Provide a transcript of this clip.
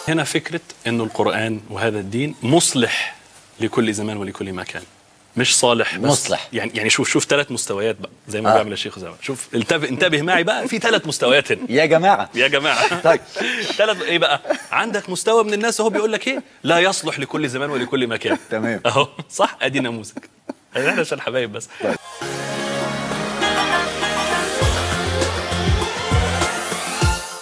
هنا فكره انه القران وهذا الدين مصلح لكل زمان ولكل مكان مش صالح بس مصلح. يعني يعني شوف شوف ثلاث مستويات بقى زي ما آه. بيعمل الشيخ زمان شوف انتبه انتبه معي بقى في ثلاث مستويات هنا يا جماعه يا جماعه طيب. ثلاث ايه بقى عندك مستوى من الناس اهو بيقول لك ايه لا يصلح لكل زمان ولكل مكان تمام. اهو صح ادي نموذج احنا عشان حبايب بس